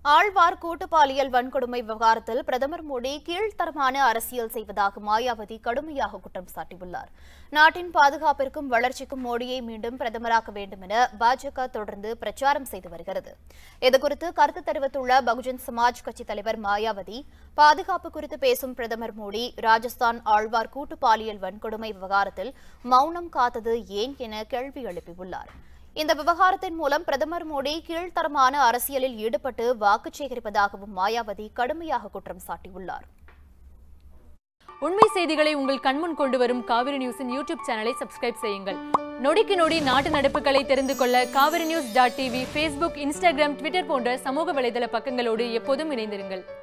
ஆழ்வார் கூட்டு பாலியல் வன்கொடுமை விவகாரத்தில் பிரதமர் மோடி கீழ்த்தரமான அரசியல் செய்வதாக மாயாவதி கடுமையாக குற்றம் சாட்டியுள்ளார் நாட்டின் பாதுகாப்பிற்கும் வளர்ச்சிக்கும் மோடியை மீண்டும் பிரதமராக்க வேண்டும் என பாஜக தொடர்ந்து பிரச்சாரம் செய்து வருகிறது இதுகுறித்து கருத்து தெரிவித்துள்ள பகுஜன் சமாஜ் கட்சி தலைவர் மாயாவதி பாதுகாப்பு குறித்து பேசும் பிரதமர் மோடி ராஜஸ்தான் ஆழ்வார் கூட்டு பாலியல் வன்கொடுமை விவகாரத்தில் மௌனம் காத்தது ஏன் என கேள்வி எழுப்பியுள்ளார் இந்த விவகாரத்தின் மூலம் பிரதமர் மோடி கீழ்த்தரமான அரசியலில் ஈடுபட்டு வாக்கு சேகரிப்பதாகவும் மாயாவதி கடுமையாக குற்றம் சாட்டியுள்ளார் உண்மை செய்திகளை உங்கள் கண்முன் கொண்டு வரும் காவிரி நியூஸின் யூடியூப் சேனலை சப்ஸ்கிரைப் செய்யுங்கள் நொடிக்கு நொடி நாட்டு நடப்புகளை தெரிந்து கொள்ள Kaveri news dot TV Facebook Instagram Twitter போன்ற சமூக வலைதள பக்கங்களோடு எப்போதும் இணைந்திருங்கள்